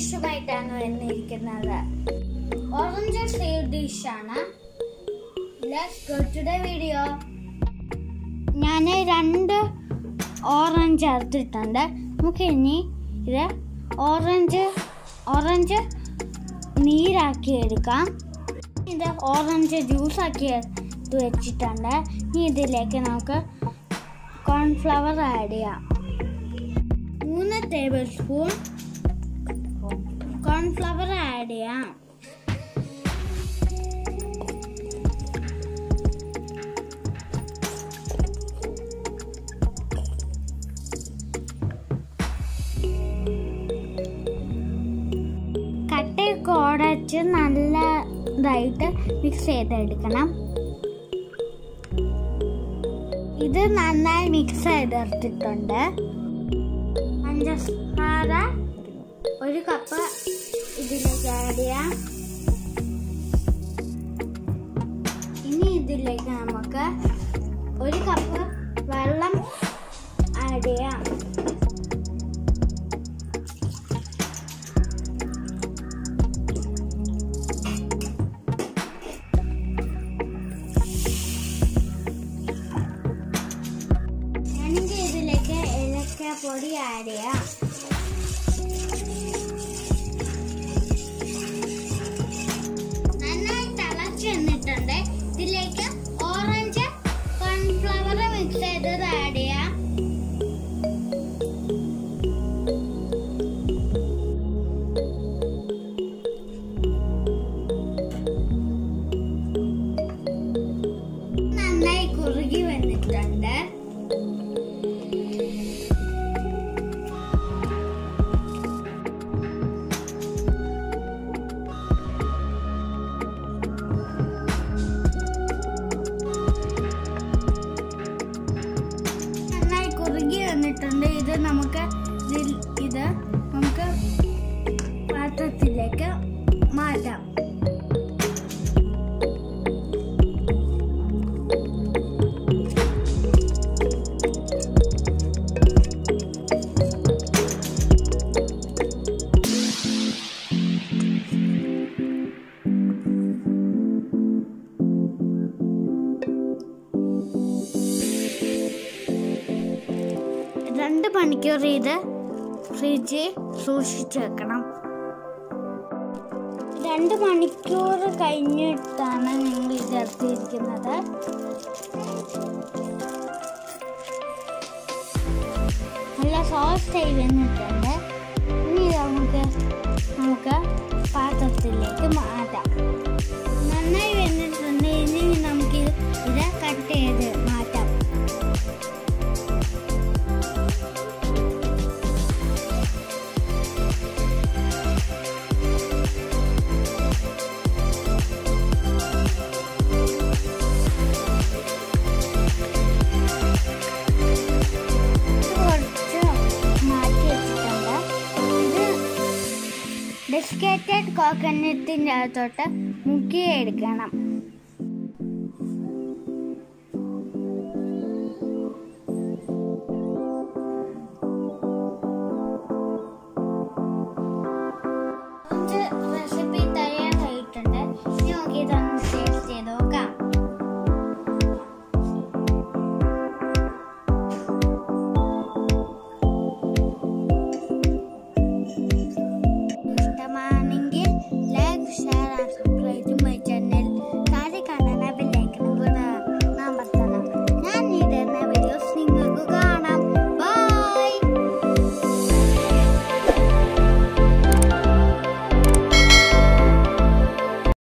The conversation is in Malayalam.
ഡിഷുമായിട്ടാണ് വന്നിരിക്കുന്നത് ഓറഞ്ച് സേവ് ഡിഷാണ് let's go to the video ഞാൻ രണ്ട് ഓറഞ്ച് ചേർത്തിട്ടുണ്ട് നമുക്ക് ഇനി ഇത് ഓറഞ്ച് ഓറഞ്ച് നീരാക്കി എടുക്കാം ഇത് ഓറഞ്ച് ജ്യൂസ് ആക്കി എടുത്ത് വെച്ചിട്ടുണ്ട് ഇനി ഇതിലേക്ക് നമുക്ക് കോൺഫ്ലവർ ആഡ് ചെയ്യാം മൂന്ന് ടേബിൾ സ്പൂൺ കോൺഫ്ലവർ ആഡ് ചെയ്യാം കട്ടയൊക്കെ ഉടച്ച് നല്ലതായിട്ട് മിക്സ് ചെയ്തെടുക്കണം ഇത് നന്നായി മിക്സ് ചെയ്തെടുത്തിട്ടുണ്ട് പഞ്ചസാര ഒരു കപ്പ് ഇതിലേക്ക് ആഡ് ചെയ്യാം ഇനി ഇതിലേക്ക് നമുക്ക് ഒരു കപ്പ് വെള്ളം ആഡ് ചെയ്യാം ഞാനെങ്കിൽ ഇതിലേക്ക് ഏലക്കാപ്പൊടി ആഡ് ചെയ്യാം നന്നായി തിളച്ച് വന്നിട്ടുണ്ട് ഇതിലേക്ക് ഓറഞ്ച് കോൺഫ്ലവർ മിക്സ് ചെയ്തത് ആഡ് ചെയ്യാം നന്നായി കുറുകി വന്നിട്ടുണ്ട് നന്നായി കുറുകി വന്നിട്ടുണ്ട് ഇത് നമുക്ക് ഇതിൽ- ഇത് നമുക്ക് പാത്രത്തിലേക്ക് മാറ്റാം രണ്ട് മണിക്കൂർ ഇത് ഫ്രിഡ്ജിൽ സൂക്ഷിച്ചു വെക്കണം രണ്ട് മണിക്കൂർ കഴിഞ്ഞിട്ടാണ് ഞങ്ങൾ ഇത് എടുത്തിരിക്കുന്നത് നല്ല സോഫ്റ്റ് ആയി വന്നിട്ടുണ്ട് ഇനി ഇത് നമുക്ക് നമുക്ക് പാത്രത്തിലേക്ക് മാറ്റാം നന്നായി വന്നിട്ടുണ്ട് ഇനി നമുക്ക് ഇത് ഇത് കട്ട് ചെയ്ത് മാറ്റാം കുറച്ച് മാറ്റി വെച്ചിട്ടുണ്ട് ഇത് ഡെസ്കേറ്റഡ് കോക്കനട്ടിൻ്റെ അകത്തോട്ട് മുക്കി എടുക്കണം